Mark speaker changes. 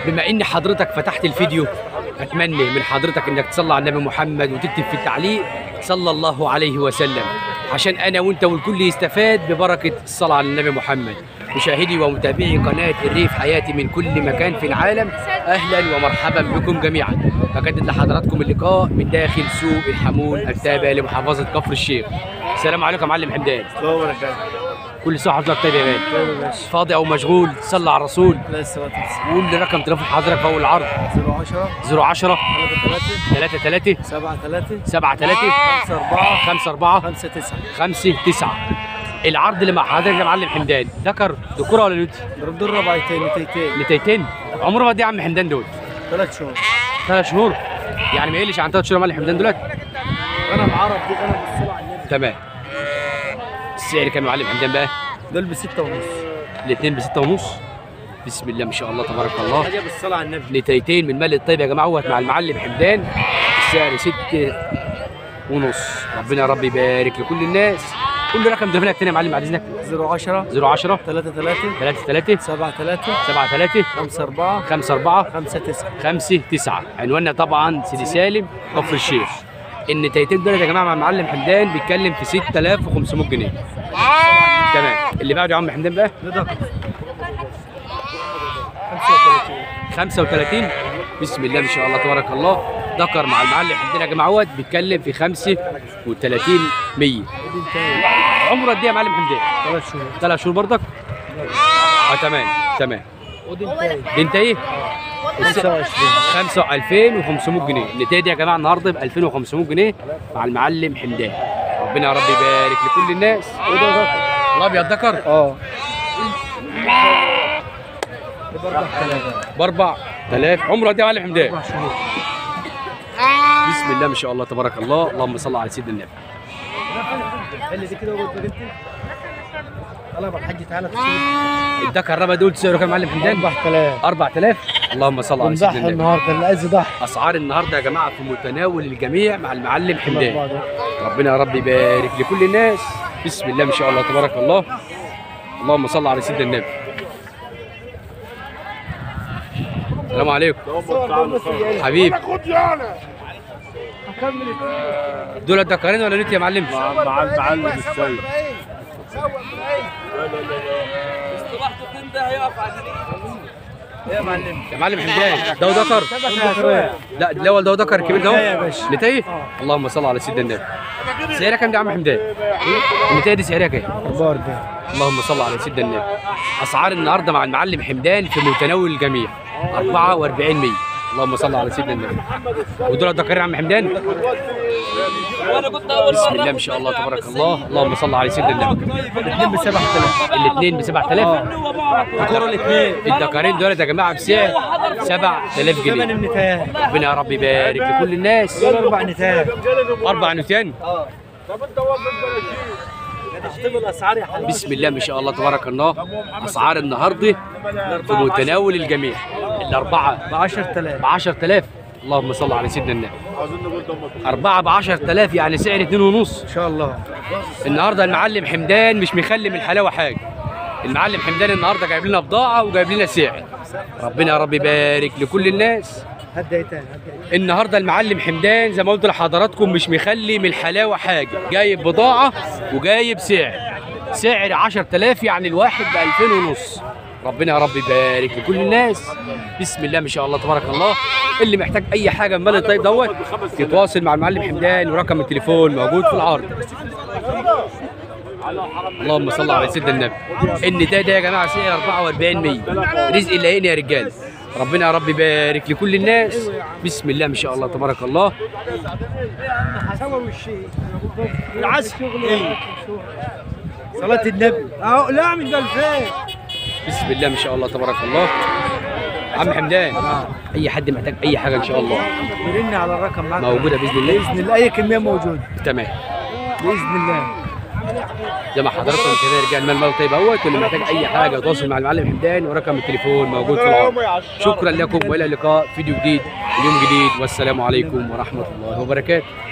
Speaker 1: بما ان حضرتك فتحت الفيديو اتمنى من حضرتك انك تصلي على النبي محمد وتكتب في التعليق صلى الله عليه وسلم عشان انا وانت والكل يستفاد ببركه الصلاه على النبي محمد مشاهدي ومتابعي قناه الريف حياتي من كل مكان في العالم اهلا ومرحبا بكم جميعا بجدد لحضراتكم اللقاء من داخل سوق الحمول التابع لمحافظه كفر الشيخ السلام عليكم يا معلم حمدان
Speaker 2: الله وبركاته
Speaker 1: كل سنه وحضرتك طيب يا مان
Speaker 2: طيب يا باشا
Speaker 1: فاضي او مشغول صلى على الرسول
Speaker 2: لا السلام
Speaker 1: قول لي رقم تليفون حضرتك في اول العرض
Speaker 2: 010
Speaker 1: 010
Speaker 2: 3
Speaker 1: 3 3
Speaker 2: 7 3
Speaker 1: 7 3
Speaker 2: 5 4
Speaker 1: 5 4
Speaker 2: 5 9
Speaker 1: 5 9 العرض اللي مع حضرتك يا معلم حمدان ذكر ذكوره ولا نوت؟
Speaker 2: ضرب دول ربعتين نتيتين
Speaker 1: نتايتين عمره ما قد ايه يا عم حمدان دول؟
Speaker 2: ثلاث شهور
Speaker 1: ثلاث شهور يعني ما يقلش عن ثلاث شهور يا معلم حمدان دولت؟
Speaker 2: انا معرض دي انا بالصلاه على النبي
Speaker 1: تمام السعر كام يا معلم حمدان بقى؟
Speaker 2: دول بستة ونص
Speaker 1: الاثنين بستة ونص بسم الله ما شاء الله تبارك الله
Speaker 2: حاجه بالصلاه على النبي
Speaker 1: نتايتين من مال الطيب يا جماعه اهوت مع المعلم حمدان السعر ستة ونص ربنا يا رب يبارك لكل الناس كل رقم تليفونك تاني يا معلم بعد اذنك
Speaker 2: 010
Speaker 1: 010
Speaker 2: 3 3
Speaker 1: 3 3
Speaker 2: 7 3
Speaker 1: 7 3
Speaker 2: 5 4
Speaker 1: 5 4
Speaker 2: 5 9
Speaker 1: 5 9 عنواننا طبعا سيدي سالم كفر الشيخ النتايتين دول يا جماعه مع المعلم حمدان بيتكلم في 6500 جنيه تمام اللي بعده يا عم حمدان بقى
Speaker 2: ده دقة 35
Speaker 1: 35 بسم الله ما شاء الله تبارك الله ذكر مع المعلم حمدان يا جماعه اهوت بيتكلم في 35 100
Speaker 2: ودي انتهي
Speaker 1: عمره قد ايه يا معلم حمدان؟
Speaker 2: ثلاث شهور
Speaker 1: ثلاث شهور برضك؟ اه تمام تمام
Speaker 2: ودي انتهي
Speaker 1: دي انت ايه؟
Speaker 2: 25
Speaker 1: 5 2500 جنيه النتايه دي يا جماعه النهارده ب 2500 جنيه مع المعلم حمدان ربنا يا رب يبارك لكل الناس
Speaker 2: وده دقة
Speaker 1: الابيض ذكر
Speaker 2: اه ده باربع ثلاثة
Speaker 1: ب 4000 عمره قد ايه يا معلم حمدان؟
Speaker 2: اربع شهور
Speaker 1: بسم الله ما شاء الله تبارك الله اللهم صل على سيدنا النبي
Speaker 2: اللي دي كده وقلت انت طلب الحاج تعالى تشوف
Speaker 1: الذكر الربع دول سعره كام يا معلم حمدان؟
Speaker 2: 4000
Speaker 1: 4000 اللهم صل على سيدنا
Speaker 2: بنضحي
Speaker 1: النبي
Speaker 2: النهارده اللي عايز يضحي
Speaker 1: اسعار النهارده يا جماعه في متناول الجميع مع المعلم حمدان ربنا يا رب يبارك لكل الناس بسم الله ما شاء الله تبارك الله اللهم صل على سيدنا النبي السلام عليكم حبيب دول الدكارين ولا نوت يا معلم
Speaker 2: مع المعلم السيد يا معلم
Speaker 1: يا معلم حمدان ده ذكر لا الاول ده ذكر كبير ده
Speaker 2: نتاية يا باشا.
Speaker 1: نتايه اللهم صل على سيدنا النبي سعرها كام ده يا عم حمدان النتايه دي سعرها كام
Speaker 2: 44
Speaker 1: اللهم صل على سيدنا النبي اسعار النهارده مع المعلم حمدان في متناول الجميع 44 100 اللهم صل على سيدنا النبي ودول الدكار يا عم حمدان بسم الله ما شاء الله تبارك الله اللهم صل على سيدنا النبي
Speaker 2: الاثنين ب 7000
Speaker 1: الاثنين ب 7000
Speaker 2: الكرة الاثنين
Speaker 1: الدكارين دول يا جماعه بسعر 7000
Speaker 2: ثمن
Speaker 1: جنيه
Speaker 2: النتاية
Speaker 1: ربنا يا رب يبارك لكل الناس
Speaker 2: دول اربع نتاية
Speaker 1: اربع نتيان
Speaker 2: تحطيم الاسعار يا حبيبي
Speaker 1: بسم الله ما شاء الله تبارك الله اسعار النهارده في متناول الجميع الاربعه
Speaker 2: ب 10000
Speaker 1: ب 10000 اللهم صل على سيدنا النبي أربعة ب 10000 يعني سعر اتنين ونص
Speaker 2: ان شاء الله
Speaker 1: النهارده المعلم حمدان مش مخلي من الحلاوة حاجة المعلم حمدان النهارده جايب لنا بضاعة وجايب لنا سعر ربنا يا رب يبارك لكل الناس
Speaker 2: هدى ايه تاني هدى ايه
Speaker 1: النهارده المعلم حمدان زي ما قلت لحضراتكم مش مخلي من الحلاوة حاجة جايب بضاعة وجايب سعر سعر 10000 يعني الواحد ب 2000 ونص ربنا يا رب يبارك لكل الناس بسم الله ما شاء الله تبارك الله اللي محتاج اي حاجه من مال الطيب دوت يتواصل مع المعلم حمدان ورقم التليفون موجود في العرض اللهم صل على سيدنا النبي النداء ده يا جماعه سعر 44 100 رزق اللي يا رجاله ربنا يا رب يبارك لكل الناس بسم الله ما شاء الله تبارك الله
Speaker 2: العسل صلاة النبي اهو لا مش ب 2000
Speaker 1: بسم الله ما شاء الله تبارك الله عم حمدان اي حد محتاج اي حاجه ان شاء الله
Speaker 2: يرن على الرقم معاك
Speaker 1: موجوده باذن الله
Speaker 2: باذن الله اي كميه موجوده
Speaker 1: تمام
Speaker 2: باذن الله
Speaker 1: زي ما حضراتكم كده رجال المال المال طيب اهوت واللي محتاج اي حاجه يتواصل مع المعلم حمدان ورقم التليفون موجود في العرض شكرا لكم والى اللقاء فيديو جديد اليوم جديد والسلام عليكم ورحمه الله وبركاته